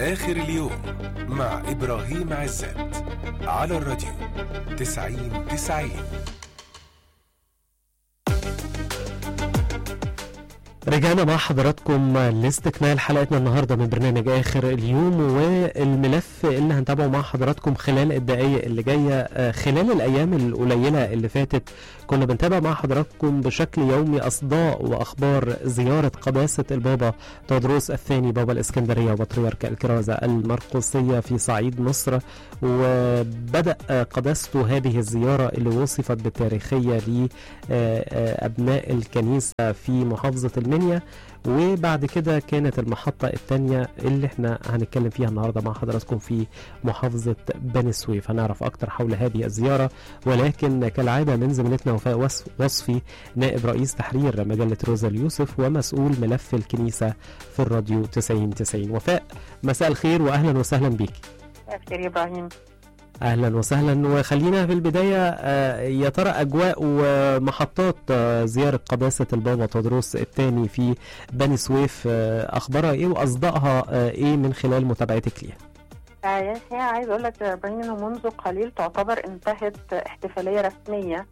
آخر اليوم مع إبراهيم عزت على الراديو تسعين تسعين رجعنا مع حضراتكم لاستكمال حلقتنا النهارده من برنامج اخر اليوم والملف اللي هنتابعه مع حضراتكم خلال الدقائق اللي جايه آه، خلال الايام القليله اللي فاتت كنا بنتابع مع حضراتكم بشكل يومي اصداء واخبار زياره قداسه البابا تودروس الثاني بابا الاسكندريه وبطريرك الكرازه المرقسيه في صعيد مصر وبدا آه، قداسته هذه الزياره اللي وصفت بالتاريخيه لابناء الكنيسه في محافظه المنيا وبعد كده كانت المحطة الثانية اللي احنا هنتكلم فيها النهاردة مع حضراتكم في محافظة بني سويف هنعرف أكتر حول هذه الزيارة ولكن كالعادة من زميلتنا وفاء وص- وصفي نائب رئيس تحرير مجلة روزا اليوسف ومسؤول ملف الكنيسة في الراديو 90 90 وفاء مساء الخير وأهلا وسهلا بيك خير يا ابراهيم اهلا وسهلا وخلينا في البدايه آه، يا ترى اجواء ومحطات آه، زياره قداسه البابا تدرس الثاني في بني سويف آه، اخبارها ايه واصدائها آه، ايه من خلال متابعتك ليها آه، يعني الحقيقه عايز اقول لك يا ابراهيم انه منذ قليل تعتبر انتهت احتفاليه رسميه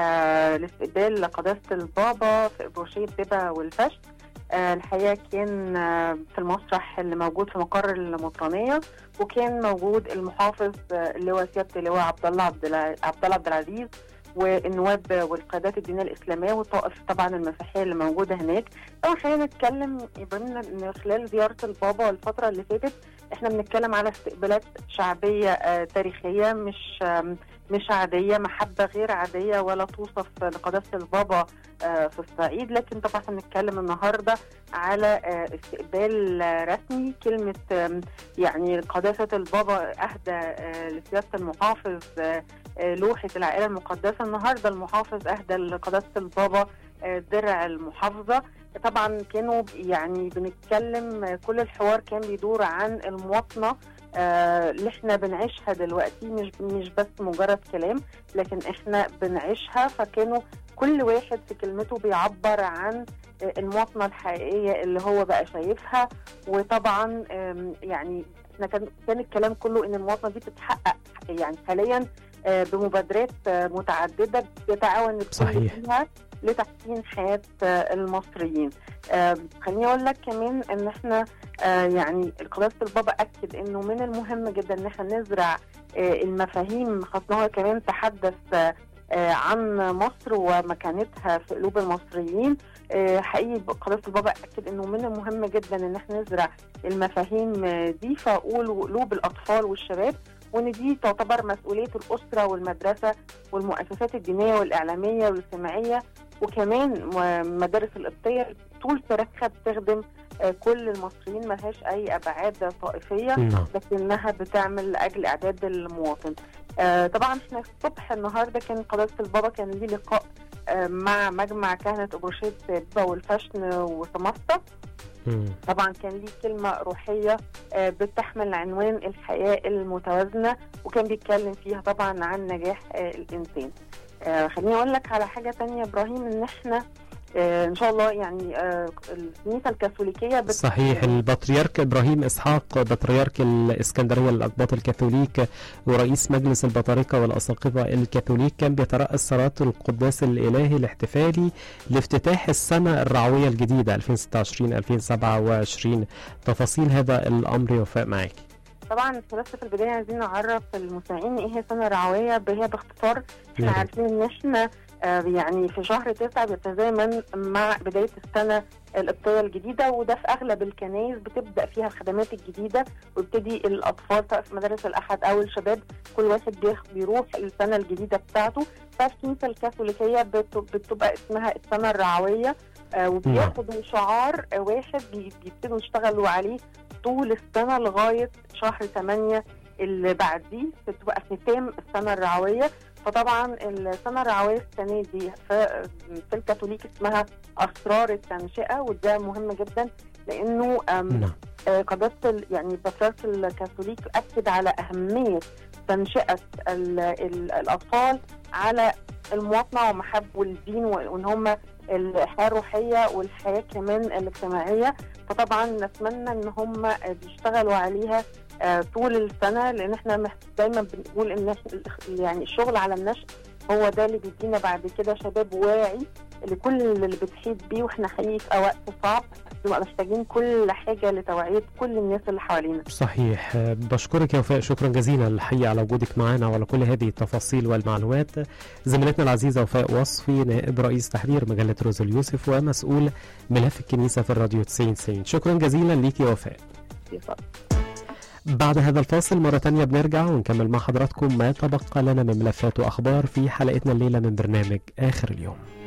آه لاستقبال قداسه البابا في ابروشيه بيبا والفشت آه الحقيقه كان آه في المسرح اللي موجود في مقر المطرانيه وكان موجود المحافظ آه اللواء سياده اللواء عبد الله عبد الع- عبد الله عبد العزيز والنواب والقيادات الدينيه الاسلاميه والطائف طبعا المسيحيه اللي موجوده هناك طبعا خلينا نتكلم يبقى ان خلال زياره البابا الفتره اللي فاتت احنا بنتكلم على استقبالات شعبيه آه تاريخيه مش آم، مش عاديه محبه غير عاديه ولا توصف لقداسه البابا آه في الصعيد لكن طبعا احنا بنتكلم النهارده على آه استقبال آه رسمي كلمه آم، يعني قداسه البابا اهدى آه لسياده المحافظ آه آه، لوحه العائله المقدسه النهارده المحافظ اهدى لقداسه البابا آه، درع المحافظه طبعا كانوا يعني بنتكلم آه، كل الحوار كان بيدور عن المواطنه آه، اللي احنا بنعيشها دلوقتي مش مش بس مجرد كلام لكن احنا بنعيشها فكانوا كل واحد في كلمته بيعبر عن آه، المواطنه الحقيقيه اللي هو بقى شايفها وطبعا آم، يعني احنا كان كان الكلام كله ان المواطنه دي بتتحقق يعني حاليا آه، بمبادرات آه، متعدده بيتعاون الكل صحيح. فيها لتحسين حياه آه، المصريين. آه، خليني اقول لك كمان ان احنا آه، يعني قداسه البابا اكد انه من المهم جدا ان احنا نزرع آه، المفاهيم خاصه كمان تحدث آه، آه، عن مصر ومكانتها في قلوب المصريين آه، حقيقي قداسه البابا اكد انه من المهم جدا ان احنا نزرع المفاهيم آه، دي في عقول وقلوب الاطفال والشباب وان دي تعتبر مسؤوليه الاسره والمدرسه والمؤسسات الدينيه والاعلاميه والاجتماعيه وكمان م- مدارس القبطيه طول تاريخها بتخدم آه، كل المصريين ملهاش اي ابعاد طائفيه نعم لكنها بتعمل لاجل اعداد المواطن. آه طبعا احنا الصبح النهارده كان قداسه البابا كان ليه لقاء آه مع مجمع كهنه ابروشيه بيبا والفشن وسماسطه مم. طبعا كان ليه كلمة روحية آه، بتحمل عنوان الحياة المتوازنة وكان بيتكلم فيها طبعا عن نجاح آه، الإنسان آه، خليني أقول لك على حاجة تانية إبراهيم إن إحنا آه، إن شاء الله يعني آه، الكنيسة الكاثوليكية بت- صحيح البطريرك ابراهيم اسحاق بطريرك الاسكندريه للاقباط الكاثوليك ورئيس مجلس البطاركه والاساقفه الكاثوليك كان بيترأس صلاه القداس الالهي الاحتفالي لافتتاح السنه الرعويه الجديده 2026 2027 تفاصيل هذا الامر وفاء معاك طبعا إحنا بس في البداية عايزين نعرف المستمعين إيه هي سنة رعوية هي باختصار يا احنا ريت. عارفين ان احنا آه، يعني في شهر تسعة بيتزامن مع بداية السنة القبطية الجديدة وده في أغلب الكنايس بتبدأ فيها الخدمات الجديدة ويبتدي الأطفال سواء في مدارس الأحد أو الشباب كل واحد بيخ- بيروح السنة الجديدة بتاعته ففي الكنيسة الكاثوليكية بت- بتبقى اسمها السنة الرعوية آه، وبياخدوا شعار آه، واحد بي- بيبتدوا يشتغلوا عليه طول السنة لغاية شهر 8 اللي بعديه بتبقى ختام السنة الرعوية فطبعا السنه الرعويه السنه دي في, في الكاثوليك اسمها اسرار التنشئه وده مهم جدا لانه آم، نعم آه، قداسه ال- يعني بطريرك الكاثوليك اكد على اهميه تنشئه ال- ال- الاطفال على المواطنه ومحب الدين وان هم الحياه الروحيه والحياه كمان الاجتماعيه فطبعا نتمنى ان هم بيشتغلوا عليها آه، طول السنه لان احنا مح- دايما بنقول ان إحنا- يعني الشغل على النشء هو ده اللي بيدينا بعد كده شباب واعي لكل اللي بتحيط بيه واحنا حقيقي في وقت صعب بنبقى محتاجين كل حاجه لتوعيه كل الناس اللي حوالينا صحيح آه، بشكرك يا وفاء شكرا جزيلا الحقيقة على وجودك معنا وعلى كل هذه التفاصيل والمعلومات زميلتنا العزيزة وفاء وصفي نائب رئيس تحرير مجلة روز اليوسف ومسؤول ملف الكنيسة في الراديو 90 90 شكرا جزيلا ليك يا وفاء اتفضل. بعد هذا الفاصل مرة تانية بنرجع ونكمل مع حضراتكم ما تبقى لنا من ملفات وأخبار في حلقتنا الليلة من برنامج آخر اليوم